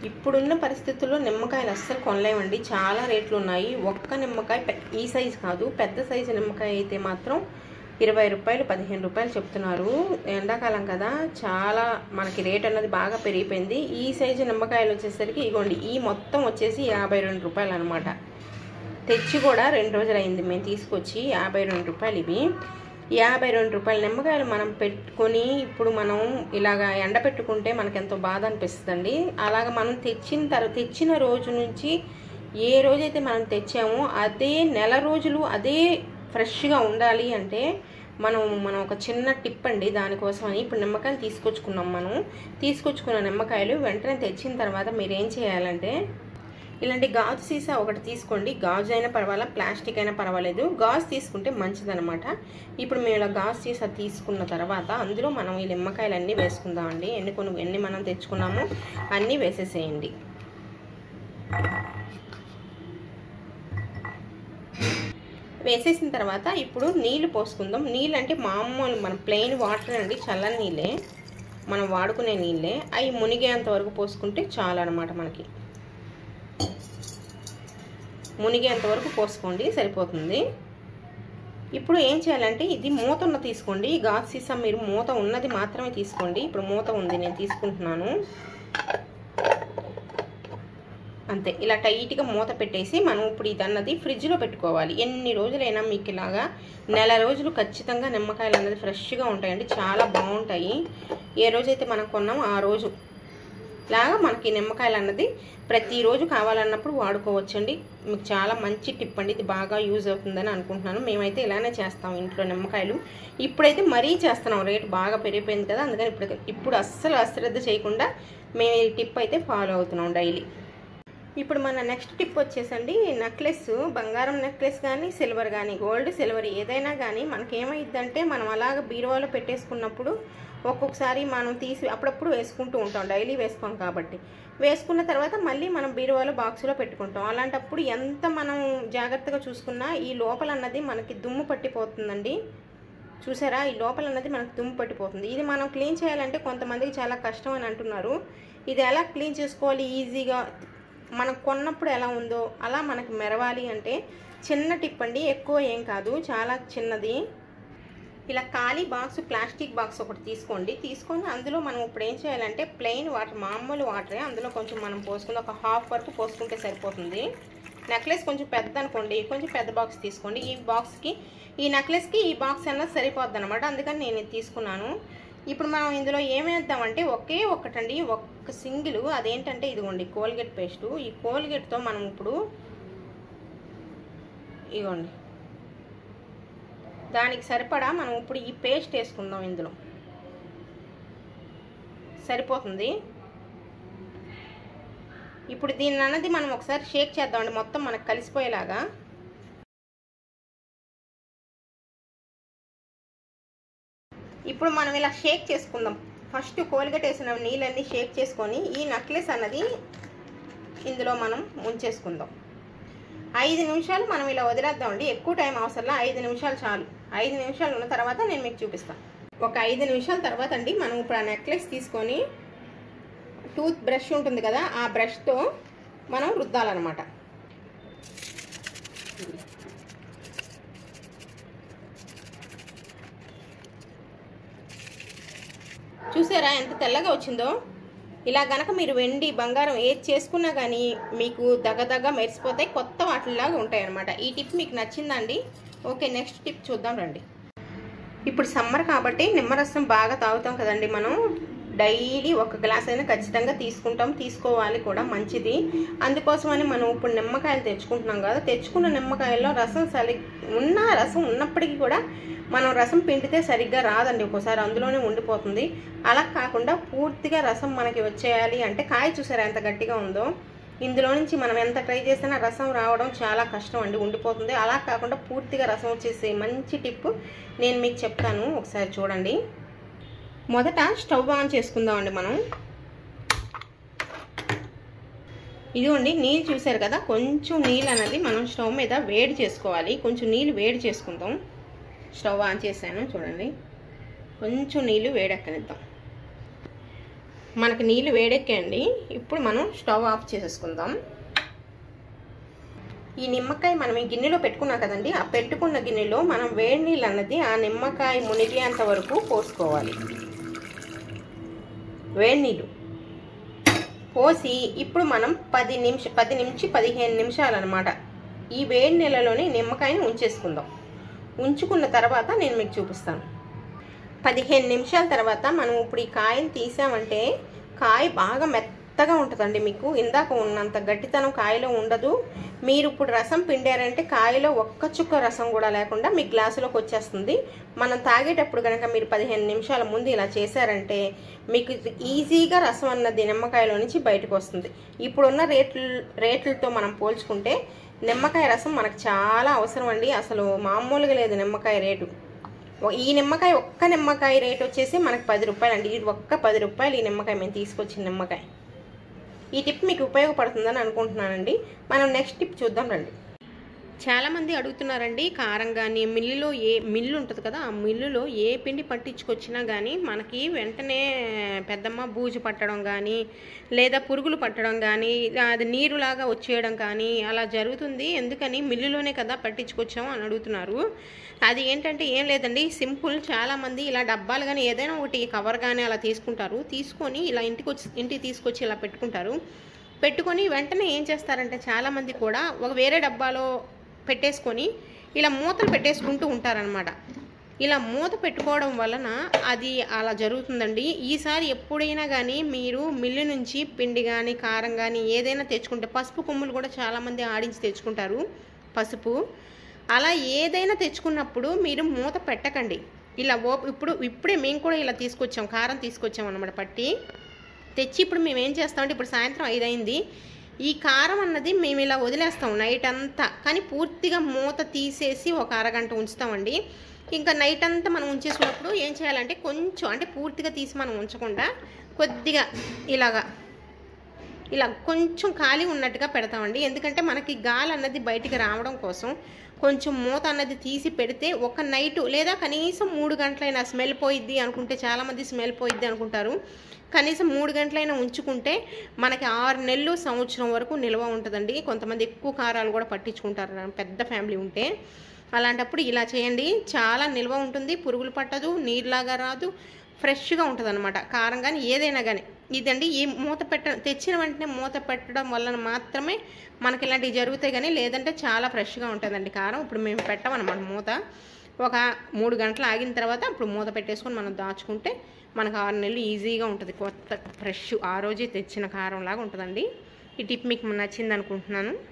ఇప్పుడున్న పరిస్థితుల్లో నిమ్మకాయలు అస్సలు కొనలేమండి చాలా రేట్లు ఉన్నాయి ఒక్క నిమ్మకాయ పె- ఈ సైజు కాదు పెద్ద సైజు నిమ్మకాయ అయితే మాత్రం ఇరవై రూపాయలు పదిహేను రూపాయలు చెప్తున్నారు ఎండాకాలం కదా చాలా మనకి రేట్ అన్నది బాగా పెరిగిపోయింది ఈ సైజు నిమ్మకాయలు వచ్చేసరికి ఇగోండి ఈ మొత్తం వచ్చేసి యాభై రెండు రూపాయలు అనమాట తెచ్చి కూడా రెండు రోజులు అయింది మేము తీసుకొచ్చి యాభై రెండు రూపాయలు ఇవి యాభై రెండు రూపాయల నిమ్మకాయలు మనం పెట్టుకొని ఇప్పుడు మనం ఇలాగా ఎండ పెట్టుకుంటే మనకి ఎంతో బాధ అనిపిస్తుందండి అలాగ మనం తెచ్చిన తర్వాత తెచ్చిన రోజు నుంచి ఏ రోజైతే మనం తెచ్చామో అదే నెల రోజులు అదే ఫ్రెష్గా ఉండాలి అంటే మనం మనం ఒక చిన్న టిప్ అండి దానికోసమని ఇప్పుడు నిమ్మకాయలు తీసుకొచ్చుకున్నాం మనం తీసుకొచ్చుకున్న నిమ్మకాయలు వెంటనే తెచ్చిన తర్వాత మీరు ఏం చేయాలంటే ఇలాంటి గాజు సీసా ఒకటి తీసుకోండి గాజు అయినా పర్వాలా ప్లాస్టిక్ అయినా పర్వాలేదు గాజు తీసుకుంటే మంచిదనమాట ఇప్పుడు మేము ఇలా గాజు సీసా తీసుకున్న తర్వాత అందులో మనం ఈ నిమ్మకాయలన్నీ వేసుకుందామండి ఎన్ని కొన్ని ఎన్ని మనం తెచ్చుకున్నామో అన్నీ వేసేసేయండి వేసేసిన తర్వాత ఇప్పుడు నీళ్లు పోసుకుందాం నీళ్ళు అంటే మామూలు మన ప్లెయిన్ వాటర్ అండి చల్లని నీళ్ళే మనం వాడుకునే నీళ్ళే అవి మునిగేంత వరకు పోసుకుంటే చాలు అనమాట మనకి మునిగేంత వరకు పోసుకోండి సరిపోతుంది ఇప్పుడు ఏం చేయాలంటే ఇది మూత ఉన్న తీసుకోండి గాజు సీసా మీరు మూత ఉన్నది మాత్రమే తీసుకోండి ఇప్పుడు మూత ఉంది నేను తీసుకుంటున్నాను అంతే ఇలా టైట్గా మూత పెట్టేసి మనం ఇప్పుడు ఇది అన్నది ఫ్రిడ్జ్లో పెట్టుకోవాలి ఎన్ని రోజులైనా మీకు ఇలాగా నెల రోజులు ఖచ్చితంగా నిమ్మకాయలు అన్నది ఫ్రెష్గా ఉంటాయండి చాలా బాగుంటాయి ఏ రోజైతే మనం కొన్నామో ఆ రోజు లాగా మనకి నిమ్మకాయలు అన్నది ప్రతిరోజు కావాలన్నప్పుడు వాడుకోవచ్చండి మీకు చాలా మంచి టిప్ అండి ఇది బాగా యూజ్ అవుతుందని అనుకుంటున్నాను మేమైతే ఇలానే చేస్తాం ఇంట్లో నిమ్మకాయలు ఇప్పుడైతే మరీ చేస్తున్నాం రేటు బాగా పెరిగిపోయింది కదా అందుకని ఇప్పుడు ఇప్పుడు అస్సలు అశ్రద్ధ చేయకుండా మేము ఈ టిప్ అయితే ఫాలో అవుతున్నాం డైలీ ఇప్పుడు మన నెక్స్ట్ టిప్ వచ్చేసండి నెక్లెస్ బంగారం నెక్లెస్ కానీ సిల్వర్ కానీ గోల్డ్ సిల్వర్ ఏదైనా కానీ మనకి ఏమైందంటే మనం అలాగ బీరువాలో పెట్టేసుకున్నప్పుడు ఒక్కొక్కసారి మనం తీసి అప్పుడప్పుడు వేసుకుంటూ ఉంటాం డైలీ వేసుకోం కాబట్టి వేసుకున్న తర్వాత మళ్ళీ మనం బీరువాలో బాక్సులో పెట్టుకుంటాం అలాంటప్పుడు ఎంత మనం జాగ్రత్తగా చూసుకున్నా ఈ లోపల అన్నది మనకి దుమ్ము పట్టిపోతుందండి చూసారా ఈ లోపల అన్నది మనకు దుమ్ము పట్టిపోతుంది ఇది మనం క్లీన్ చేయాలంటే కొంతమందికి చాలా కష్టం అని అంటున్నారు ఇది ఎలా క్లీన్ చేసుకోవాలి ఈజీగా మనం కొన్నప్పుడు ఎలా ఉందో అలా మనకి మెరవాలి అంటే చిన్న టిప్ అండి ఎక్కువ ఏం కాదు చాలా చిన్నది ఇలా ఖాళీ బాక్స్ ప్లాస్టిక్ బాక్స్ ఒకటి తీసుకోండి తీసుకొని అందులో మనం ఇప్పుడు ఏం చేయాలంటే ప్లెయిన్ వాటర్ మామూలు వాటరే అందులో కొంచెం మనం పోసుకుని ఒక హాఫ్ వరకు పోసుకుంటే సరిపోతుంది నెక్లెస్ కొంచెం పెద్ద అనుకోండి కొంచెం పెద్ద బాక్స్ తీసుకోండి ఈ బాక్స్కి ఈ నెక్లెస్కి ఈ బాక్స్ అన్నది సరిపోద్ది అనమాట అందుకని నేను ఇది తీసుకున్నాను ఇప్పుడు మనం ఇందులో ఏమేద్దామంటే ఒకే ఒక్కటండి ఒక్క సింగిల్ అదేంటంటే ఇదిగోండి కోల్గేట్ పేస్టు ఈ కోల్గేట్తో మనం ఇప్పుడు ఇదిగోండి దానికి సరిపడా మనం ఇప్పుడు ఈ పేస్ట్ వేసుకుందాం ఇందులో సరిపోతుంది ఇప్పుడు దీన్ని అన్నది మనం ఒకసారి షేక్ చేద్దామండి మొత్తం మనకు కలిసిపోయేలాగా ఇప్పుడు మనం ఇలా షేక్ చేసుకుందాం ఫస్ట్ కోల్గేట్ వేసిన నీళ్ళన్నీ షేక్ చేసుకొని ఈ నెక్లెస్ అన్నది ఇందులో మనం ముంచేసుకుందాం ఐదు నిమిషాలు మనం ఇలా వదిలేద్దామండి ఎక్కువ టైం అవసరంలా ఐదు నిమిషాలు చాలు ఐదు నిమిషాలు ఉన్న తర్వాత నేను మీకు చూపిస్తాను ఒక ఐదు నిమిషాల తర్వాత అండి మనం ఇప్పుడు ఆ నెక్లెస్ తీసుకొని టూత్ బ్రష్ ఉంటుంది కదా ఆ బ్రష్తో మనం రుద్దాలన్నమాట చూసారా ఎంత తెల్లగా వచ్చిందో ఇలా గనక మీరు వెండి బంగారం ఏది చేసుకున్నా కానీ మీకు దగదగ మెరిసిపోతాయి కొత్త వాటిలాగా ఉంటాయి అనమాట ఈ టిప్ మీకు నచ్చిందండి ఓకే నెక్స్ట్ టిప్ చూద్దాం రండి ఇప్పుడు సమ్మర్ కాబట్టి నిమ్మరసం బాగా తాగుతాం కదండి మనం డైలీ ఒక గ్లాస్ అయినా ఖచ్చితంగా తీసుకుంటాం తీసుకోవాలి కూడా మంచిది అందుకోసమని మనం ఇప్పుడు నిమ్మకాయలు తెచ్చుకుంటున్నాం కదా తెచ్చుకున్న నిమ్మకాయల్లో రసం సరి ఉన్న రసం ఉన్నప్పటికీ కూడా మనం రసం పిండితే సరిగ్గా రాదండి ఒక్కోసారి అందులోనే ఉండిపోతుంది అలా కాకుండా పూర్తిగా రసం మనకి వచ్చేయాలి అంటే కాయ చూసారా ఎంత గట్టిగా ఉందో ఇందులో నుంచి మనం ఎంత ట్రై చేసినా రసం రావడం చాలా కష్టం అండి ఉండిపోతుంది అలా కాకుండా పూర్తిగా రసం వచ్చేసే మంచి టిప్ నేను మీకు చెప్తాను ఒకసారి చూడండి మొదట స్టవ్ ఆన్ చేసుకుందామండి మనం ఇదిగోండి నీళ్ళు చూసారు కదా కొంచెం నీళ్ళు అనేది మనం స్టవ్ మీద వేడి చేసుకోవాలి కొంచెం నీళ్ళు వేడి చేసుకుందాం స్టవ్ ఆన్ చేశాను చూడండి కొంచెం నీళ్ళు వేడెక్కనిద్దాం మనకి నీళ్ళు వేడెక్కండి ఇప్పుడు మనం స్టవ్ ఆఫ్ చేసేసుకుందాం ఈ నిమ్మకాయ మనం ఈ గిన్నెలో పెట్టుకున్నాం కదండి ఆ పెట్టుకున్న గిన్నెలో మనం వేడి నీళ్ళు అన్నది ఆ నిమ్మకాయ మునిగేంత వరకు పోసుకోవాలి వేడి నీళ్ళు పోసి ఇప్పుడు మనం పది నిమిష పది నుంచి పదిహేను నిమిషాలు అనమాట ఈ వేడి నీళ్ళలోనే నిమ్మకాయని ఉంచేసుకుందాం ఉంచుకున్న తర్వాత నేను మీకు చూపిస్తాను పదిహేను నిమిషాల తర్వాత మనం ఇప్పుడు ఈ కాయని తీసామంటే కాయ బాగా మెత్తగా ఉంటుందండి మీకు ఇందాక ఉన్నంత గట్టితనం కాయలో ఉండదు మీరు ఇప్పుడు రసం పిండారంటే కాయలో ఒక్క చుక్క రసం కూడా లేకుండా మీ గ్లాసులోకి వచ్చేస్తుంది మనం తాగేటప్పుడు కనుక మీరు పదిహేను నిమిషాల ముందు ఇలా చేశారంటే మీకు ఈజీగా రసం అన్నది నిమ్మకాయలో నుంచి బయటకు వస్తుంది ఇప్పుడున్న రేట్లు రేట్లతో మనం పోల్చుకుంటే నిమ్మకాయ రసం మనకు చాలా అవసరం అండి అసలు మామూలుగా లేదు నిమ్మకాయ రేటు ఈ నిమ్మకాయ ఒక్క నిమ్మకాయ రేట్ వచ్చేసి మనకు పది రూపాయలు అండి ఇది ఒక్క పది రూపాయలు ఈ నిమ్మకాయ మేము తీసుకొచ్చిన నిమ్మకాయ ఈ టిప్ మీకు ఉపయోగపడుతుందని అనుకుంటున్నానండి మనం నెక్స్ట్ టిప్ చూద్దాం రండి చాలామంది అడుగుతున్నారండి కారం కానీ మిల్లులో ఏ మిల్లు ఉంటుంది కదా ఆ మిల్లులో ఏ పిండి పట్టించుకొచ్చినా కానీ మనకి వెంటనే పెద్దమ్మ బూజు పట్టడం కానీ లేదా పురుగులు పట్టడం కానీ అది నీరులాగా వచ్చేయడం కానీ అలా జరుగుతుంది ఎందుకని మిల్లులోనే కదా పట్టించుకొచ్చాము అని అడుగుతున్నారు అది ఏంటంటే ఏం లేదండి సింపుల్ చాలామంది ఇలా డబ్బాలు కానీ ఏదైనా ఒకటి కవర్ కానీ అలా తీసుకుంటారు తీసుకొని ఇలా ఇంటికి వచ్చి ఇంటికి తీసుకొచ్చి ఇలా పెట్టుకుంటారు పెట్టుకొని వెంటనే ఏం చేస్తారంటే చాలామంది కూడా ఒక వేరే డబ్బాలో పెట్టేసుకొని ఇలా మూతలు పెట్టేసుకుంటూ ఉంటారనమాట ఇలా మూత పెట్టుకోవడం వలన అది అలా జరుగుతుందండి ఈసారి ఎప్పుడైనా కానీ మీరు మిల్లు నుంచి పిండి కానీ కారం కానీ ఏదైనా తెచ్చుకుంటే పసుపు కొమ్ములు కూడా చాలామంది ఆడించి తెచ్చుకుంటారు పసుపు అలా ఏదైనా తెచ్చుకున్నప్పుడు మీరు మూత పెట్టకండి ఇలా ఓ ఇప్పుడు ఇప్పుడే మేము కూడా ఇలా తీసుకొచ్చాం కారం తీసుకొచ్చాం అనమాట పట్టి తెచ్చి ఇప్పుడు మేము ఏం చేస్తామంటే ఇప్పుడు సాయంత్రం ఐదైంది ఈ కారం అన్నది మేము ఇలా వదిలేస్తాం నైట్ అంతా కానీ పూర్తిగా మూత తీసేసి ఒక అరగంట ఉంచుతామండి ఇంకా నైట్ అంతా మనం ఉంచేసినప్పుడు ఏం చేయాలంటే కొంచెం అంటే పూర్తిగా తీసి మనం ఉంచకుండా కొద్దిగా ఇలాగా ఇలా కొంచెం ఖాళీ ఉన్నట్టుగా పెడతామండి ఎందుకంటే మనకి గాలి అన్నది బయటికి రావడం కోసం కొంచెం మూత అన్నది తీసి పెడితే ఒక నైట్ లేదా కనీసం మూడు గంటలైనా స్మెల్ పోయిద్ది అనుకుంటే చాలామంది స్మెల్ పోయిద్ది అనుకుంటారు కనీసం మూడు గంటలైనా ఉంచుకుంటే మనకి ఆరు నెలలు సంవత్సరం వరకు నిల్వ ఉంటుందండి కొంతమంది ఎక్కువ కారాలు కూడా పట్టించుకుంటారు పెద్ద ఫ్యామిలీ ఉంటే అలాంటప్పుడు ఇలా చేయండి చాలా నిల్వ ఉంటుంది పురుగులు పట్టదు నీరులాగా రాదు ఫ్రెష్గా ఉంటుంది అనమాట కారం కానీ ఏదైనా కానీ ఇదండి ఈ మూత పెట్ట తెచ్చిన వెంటనే మూత పెట్టడం వలన మాత్రమే మనకి ఇలాంటివి జరుగుతాయి కానీ లేదంటే చాలా ఫ్రెష్గా ఉంటుందండి కారం ఇప్పుడు మేము పెట్టమన్నమాట మూత ఒక మూడు గంటలు ఆగిన తర్వాత ఇప్పుడు మూత పెట్టేసుకొని మనం దాచుకుంటే మనకు ఆరు నెలలు ఈజీగా ఉంటుంది కొత్త ఫ్రెష్ ఆ రోజే తెచ్చిన కారం లాగా ఉంటుందండి ఈ టిప్ మీకు నచ్చింది అనుకుంటున్నాను